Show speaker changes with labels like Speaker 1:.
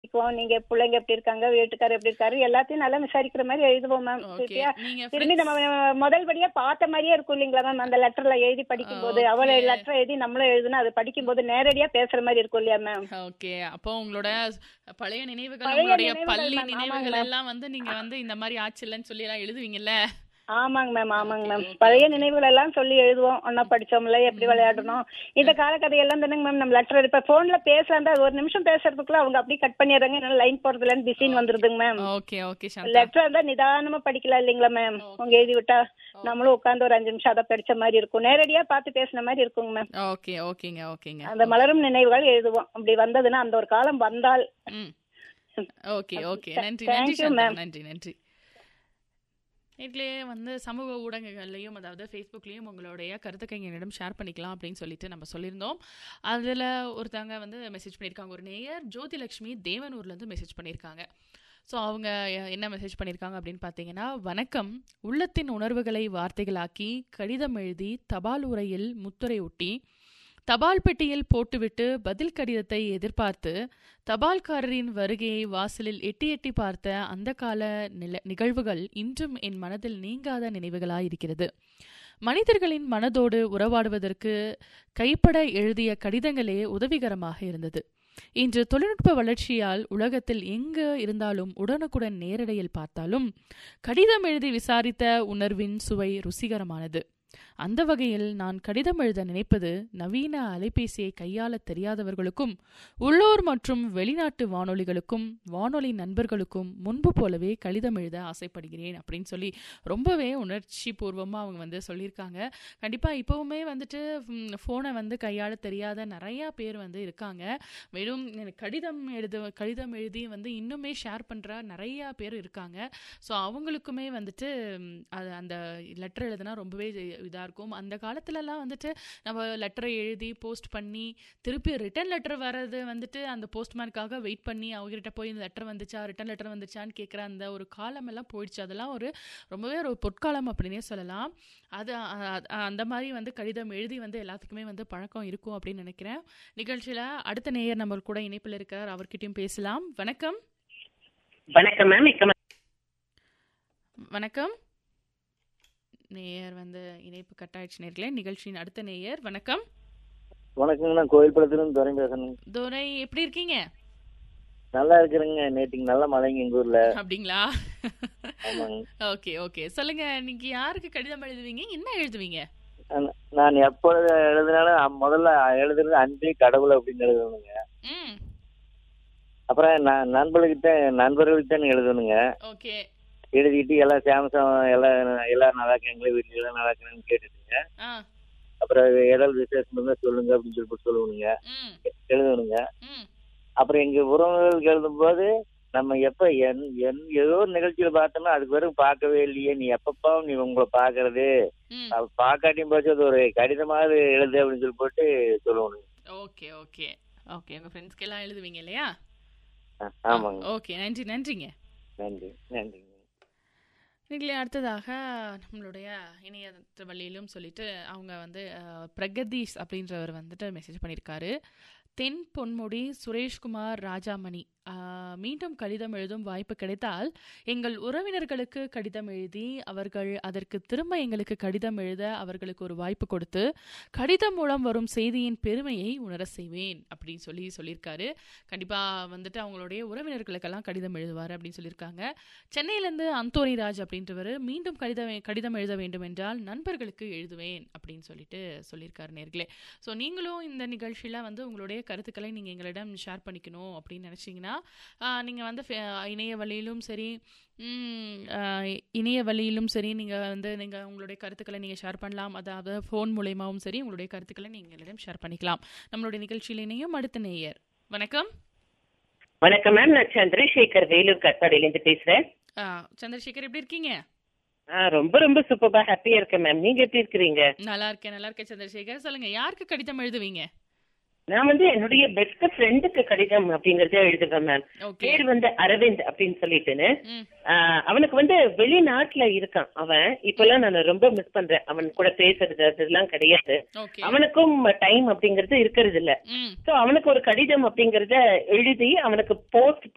Speaker 1: பேசிக்குவோம் நீங்க பிள்ளைங்க எப்படி இருக்காங்க வீட்டுக்காரர் எப்படி இருக்காரு எல்லாத்தையும் நல்லா விசாரிக்கிற மாதிரி எழுதுவோம் மேம்
Speaker 2: ஓகே
Speaker 1: சரியா
Speaker 2: நீங்க
Speaker 1: திரும்பி நம்ம முதல் படியா பார்த்த மாதிரியே இருக்கும் இல்லைங்களா மேம் அந்த லெட்டர்ல எழுதி படிக்கும்போது அவளை
Speaker 2: Okay.
Speaker 1: லெட்டர் எழுதி நம்மளும் எழுதுனா அது படிக்கும்போது நேரடியா பேசுற மாதிரி இருக்கும் இல்லையா மேம்
Speaker 2: ஓகே அப்போ உங்களோட பழைய நினைவுகள்
Speaker 1: பழைய
Speaker 2: உங்களுடைய
Speaker 1: நினைவுகள்
Speaker 2: பள்ளி
Speaker 1: ma'am, ஆமாங்க
Speaker 2: நினைவுகள்
Speaker 1: ma'am.
Speaker 2: எல்லாம் வந்து நீங்க வந்து இந்த மாதிரி ஆச்சு இல்லைன்னு சொல்லி எல்லாம் எழுதுவீங்கல்ல
Speaker 1: ஆமாங்க மேம் ஆமாங்க
Speaker 2: Okay,
Speaker 1: மேம்
Speaker 2: okay,
Speaker 1: பழைய
Speaker 2: okay.
Speaker 1: நினைவுகள் எல்லாம் சொல்லி எழுதுவோம் ஒன்னா படிச்சோம்ல எப்படி விளையாடணும் இந்த காலக்கதையெல்லாம் தானங்க மேம் நம்ம லெட்டர் இப்ப போன்ல பேசலாம் ஒரு நிமிஷம் பேசுறதுக்குள்ள அவங்க அப்படியே கட் பண்ணிடுறாங்க என்னால லைன் போறதுலன்னு பிஸின்னு வந்துருதுங்க ma'am
Speaker 2: okay okay Shantha
Speaker 1: letter இருந்தா நிதானமா படிக்கலாம் இல்லைங்களா மேம் உங்க எழுதி விட்டா நம்மளும் உட்கார்ந்து ஒரு அஞ்சு நிமிஷம் அதை படிச்ச மாதிரி இருக்கும் நேரடியா பார்த்து பேசின மாதிரி இருக்குங்க மேம்
Speaker 2: ஓகே ஓகேங்க ஓகேங்க
Speaker 1: அந்த மலரும் நினைவுகள் எழுதுவோம் அப்படி வந்ததுன்னா அந்த ஒரு காலம் வந்தால்
Speaker 2: ம் ஓகே ஓகே
Speaker 1: Th-
Speaker 2: நன்றி
Speaker 1: thank
Speaker 2: நன்றி
Speaker 1: you,
Speaker 2: சாந்தா
Speaker 1: ma'am.
Speaker 2: நன்றி நன்றி நேர்களே வந்து சமூக ஊடகங்கள்லையும் அதாவது ஃபேஸ்புக்லேயும் உங்களுடைய கருத்துக்களை எங்களிடம் ஷேர் பண்ணிக்கலாம் அப்படின்னு சொல்லிட்டு நம்ம சொல்லியிருந்தோம் அதில் ஒருத்தவங்க வந்து மெசேஜ் பண்ணியிருக்காங்க ஒரு நேயர் ஜோதிலட்சுமி தேவனூர்லேருந்து மெசேஜ் பண்ணியிருக்காங்க ஸோ அவங்க எ- என்ன மெசேஜ் பண்ணியிருக்காங்க அப்படின்னு பார்த்தீங்கன்னா வணக்கம் உள்ளத்தின் உணர்வுகளை வார்த்தைகளாக்கி கடிதம் எழுதி தபால் உரையில் முத்துரை ஒட்டி தபால் பெட்டியில் போட்டுவிட்டு பதில் கடிதத்தை எதிர்பார்த்து தபால்காரரின் வருகையை வாசலில் எட்டி எட்டி பார்த்த அந்த கால நில நிகழ்வுகள் இன்றும் என் மனதில் நீங்காத நினைவுகளாய் இருக்கிறது மனிதர்களின் மனதோடு உறவாடுவதற்கு கைப்பட எழுதிய கடிதங்களே உதவிகரமாக இருந்தது இன்று தொழில்நுட்ப வளர்ச்சியால் உலகத்தில் எங்கு இருந்தாலும் உடனுக்குடன் நேரடியில் பார்த்தாலும் கடிதம் எழுதி விசாரித்த உணர்வின் சுவை ருசிகரமானது அந்த வகையில் நான் கடிதம் எழுத நினைப்பது நவீன அலைபேசியை கையாள தெரியாதவர்களுக்கும் உள்ளூர் மற்றும் வெளிநாட்டு வானொலிகளுக்கும் வானொலி நண்பர்களுக்கும் முன்பு போலவே கடிதம் எழுத ஆசைப்படுகிறேன் அப்படின்னு சொல்லி ரொம்பவே உணர்ச்சி பூர்வமாக அவங்க வந்து சொல்லியிருக்காங்க கண்டிப்பாக இப்போவுமே வந்துட்டு ஃபோனை வந்து கையாள தெரியாத நிறையா பேர் வந்து இருக்காங்க வெறும் எனக்கு கடிதம் எழுத கடிதம் எழுதி வந்து இன்னுமே ஷேர் பண்ணுற நிறையா பேர் இருக்காங்க ஸோ அவங்களுக்குமே வந்துட்டு ம், அது அந்த லெட்டர் எழுதுனா ரொம்பவே இதாக இருக்கும் அந்த காலத்துலலாம் வந்துட்டு நம்ம லெட்டரை எழுதி போஸ்ட் பண்ணி திருப்பி ரிட்டன் லெட்டர் வர்றது வந்துட்டு அந்த போஸ்ட்மேனுக்காக வெயிட் பண்ணி அவங்ககிட்ட போய் இந்த லெட்டர் வந்துச்சா ரிட்டன் லெட்டர் வந்துச்சான்னு கேட்குற அந்த ஒரு காலம் எல்லாம் போயிடுச்சு அதெல்லாம் ஒரு ரொம்பவே ஒரு பொற்காலம் அப்படின்னே சொல்லலாம் அது அ- அ- அந்த மாதிரி வந்து கடிதம் எழுதி வந்து எல்லாத்துக்குமே வந்து பழக்கம் இருக்கும் அப்படின்னு நினைக்கிறேன் நிகழ்ச்சியில் அடுத்த நேயர் நம்ம கூட இணைப்பில் இருக்கார் அவர்கிட்டயும் பேசலாம் வணக்கம்
Speaker 3: வணக்கம் மேம் மிக்க
Speaker 2: வணக்கம் நேயர் வந்து இணைப்பு கட்டாயிடுச்சு நேர்களே நிகழ்ச்சியின் அடுத்த நேயர் வணக்கம்
Speaker 4: வணக்கங்க நான் கோயில்படத்துலேருந்து துறை பேசுறேங்க
Speaker 2: துரை எப்படி இருக்கீங்க
Speaker 4: நல்லா இருக்கிறேங்க நேற்றுக்கு நல்ல மழைங்க எங்க ஊர்ல
Speaker 2: அப்படிங்களா
Speaker 4: ஆமாங்க
Speaker 2: ஓகே ஓகே சொல்லுங்க நீங்க யாருக்கு கடிதம் எழுதுவீங்க என்ன எழுதுவீங்க
Speaker 4: நான்- நான் எப்பொழுது எழுதினாலும் அ- முதல்ல எழுதுறது அன்பே கடவுள் அப்படின்னு எழுதணுங்க
Speaker 2: ம்
Speaker 4: அப்புறம் நான் நண்பர்கள்கிட்ட நண்பர்கள்கிட்ட எழுதணுங்க
Speaker 2: ஓகே
Speaker 4: எழுதிட்டு எல்லாம் சாம்சங் எல்லாம் எல்லாரும் நல்லா இருக்காங்களே வீட்டுல எல்லாம் நல்லா இருக்காங்கன்னு கேட்டுட்டுங்க
Speaker 2: ஆ
Speaker 4: அப்புறம் ஏதாவது விசேஷம் இருந்தா சொல்லுங்க அப்படின்னு சொல்லி சொல்லணுங்க
Speaker 2: ம்
Speaker 4: எழுதணுங்க
Speaker 2: ம்
Speaker 4: அப்புறம் எங்க உறவுகளுக்கு எழுதும்போது நம்ம எப்ப என் என் ஏதோ ஒரு நிகழ்ச்சியில பார்த்தோம்னா அதுக்கு வரைக்கும் பார்க்கவே இல்லையே நீ எப்பப்பா நீ உங்களை பாக்குறது
Speaker 2: ம்
Speaker 4: அது பார்க்காட்டியும் போச்சு அது ஒரு கடிதமாவது எழுது அப்படின்னு சொல்லி போட்டு சொல்லணும்
Speaker 2: ஓகே ஓகே ஓகே உங்க ஃப்ரெண்ட்ஸ்க்கு எல்லாம் எழுதுவீங்க இல்லையா
Speaker 4: ஆமாங்க
Speaker 2: ஓகே நன்றி நன்றிங்க
Speaker 4: நன்றி நன்றிங்க
Speaker 2: நீங்களே அடுத்ததாக நம்மளுடைய இணையத்து வழியிலும் சொல்லிட்டு அவங்க வந்து அஹ், பிரகதீஷ் அப்படின்றவர் வந்துட்டு மெசேஜ் பண்ணியிருக்காரு தென் பொன்முடி சுரேஷ்குமார் ராஜாமணி அஹ், மீண்டும் கடிதம் எழுதும் வாய்ப்பு கிடைத்தால் எங்கள் உறவினர்களுக்கு கடிதம் எழுதி அவர்கள் அதற்கு திரும்ப எங்களுக்கு கடிதம் எழுத அவர்களுக்கு ஒரு வாய்ப்பு கொடுத்து கடிதம் மூலம் வரும் செய்தியின் பெருமையை உணர செய்வேன் அப்படின்னு சொல்லி சொல்லியிருக்காரு கண்டிப்பாக வந்துட்டு அவங்களுடைய உறவினர்களுக்கெல்லாம் கடிதம் எழுதுவார் அப்படின்னு சொல்லியிருக்காங்க சென்னையிலேருந்து அந்தோனி ராஜ் அப்படின்றவர் மீண்டும் கடிதம் கடிதம் எழுத வேண்டும் என்றால் நண்பர்களுக்கு எழுதுவேன் அப்படின்னு சொல்லிட்டு சொல்லியிருக்காரு நேர்களே ஸோ நீங்களும் இந்த நிகழ்ச்சியில் வந்து உங்களுடைய கருத்துக்களை நீங்கள் எங்களிடம் ஷேர் பண்ணிக்கணும் அப்படின்னு நினச்சிங்கன்னா நீங்கள் வந்து ஃபே- இணைய வழியிலும் சரி ம், ஆஹ், இணைய வழியிலும் சரி நீங்கள் வந்து நீங்கள் உங்களுடைய கருத்துக்களை நீங்கள் ஷேர் பண்ணலாம் அதாவது ஃபோன் மூலயமாவும் சரி உங்களுடைய கருத்துக்களை நீங்கள் எங்களிடம் ஷேர் பண்ணிக்கலாம் நம்மளுடைய நிகழ்ச்சியில் இணையும் அடுத்த நேயர் வணக்கம்
Speaker 3: வணக்கம் மேம் நான் சந்திரசேகர் வேலூர் கட்பாடியிலேருந்து பேசுறேன்
Speaker 2: ஆ, சந்திரசேகர் எப்படி இருக்கீங்க
Speaker 3: ஆ, ரொம்ப ரொம்ப சூப்பரா ஹாப்பியா இருக்கேன் மேம் நீங்க எப்படி இருக்கிறீங்க
Speaker 2: நல்லா இருக்கேன் நல்லா இருக்கேன் சந்திரசேகர் சொல்லுங்க யாருக்கு கடிதம் எழுதுவீங்க
Speaker 3: நான் வந்து என்னுடைய பெஸ்ட் ஃப்ரெண்டுக்கு கடிதம் அப்படிங்கறத எழுதுவேன் மேம்
Speaker 2: ஓகே
Speaker 3: பேர் வந்து அரவிந்த் அப்படின்னு சொல்லிட்டுன்னு
Speaker 2: ம்
Speaker 3: ஆ, அவனுக்கு வந்து வெளிநாட்டுல இருக்கான் அவன் இப்பெல்லாம் நான் ரொம்ப மிஸ் பண்றேன் அவன் கூட பேசுறது அதெல்லாம் கிடையாது
Speaker 2: ஓகே
Speaker 3: அவனுக்கும் டைம் அப்படிங்கறது இருக்கிறது இல்ல
Speaker 2: ம்
Speaker 3: சோ அவனுக்கு ஒரு கடிதம் அப்படிங்கறத எழுதி அவனுக்கு போஸ்ட்